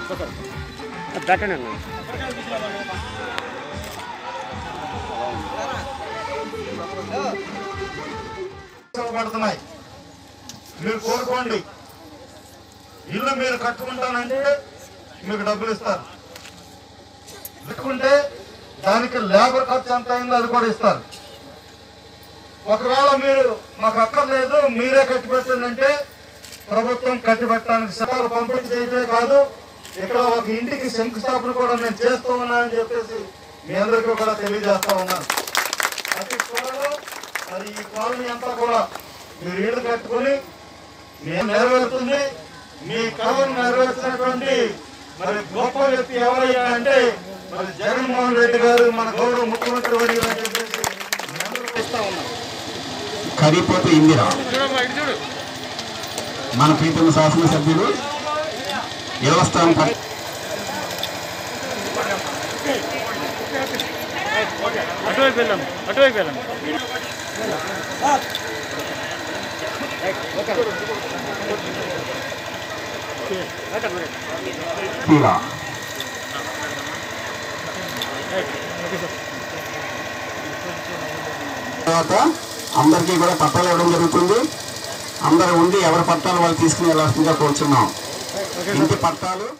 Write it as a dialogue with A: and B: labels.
A: పెట్టండి అన్న
B: పడుతున్నాయి మీరు కోరుకోండి ఇల్లు మీరు కట్టుకుంటానంటే మీకు డబ్బులు ఇస్తారు పెట్టుకుంటే దానికి లేబర్ ఖర్చు ఎంత అయిందో అది కూడా ఇస్తారు ఒకవేళ మీరు మాకు అక్కర్లేదు మీరే కట్టి పెట్టండి ప్రభుత్వం కట్టి పెట్టడానికి సహాయాలు పంపిణీ చేయటమే కాదు ఇక్కడ ఒక ఇంటికి శంకుస్థాపన కూడా నేను చేస్తూ ఉన్నానని చెప్పేసి మీ అందరికీ కూడా తెలియజేస్తా ఉన్నాను అతి త్వరలో మరి ఈ కాలనీ అంతా కూడా మీరు ఇల్లు కట్టుకుని మేము నెరవేరుతుంది మీ కళను నెరవేర్చినటువంటి మరి గొప్ప వ్యక్తి ఎవరయ్యా అంటే మరి జగన్మోహన్ రెడ్డి గారు మన గౌరవ ముఖ్యమంత్రి వర్యులు అని చెప్పేసి మీ అందరికీ ఇస్తా ఉన్నాం
C: కరిపోతు ఇందిరా మన ప్రీతమ శాసనసభ్యులు ఇళ్ల స్థలం పట్ల
A: అటువైపు వెళ్ళాం అటువైపు వెళ్ళాం
C: తీరా తర్వాత అందరికీ కూడా పట్టాలు ఇవ్వడం జరుగుతుంది అందరూ ఉండి ఎవరి పట్టాలు వాళ్ళు తీసుకుని వెళ్ళాల్సిందిగా కోరుచున్నాం ఇంటి పట్టాలు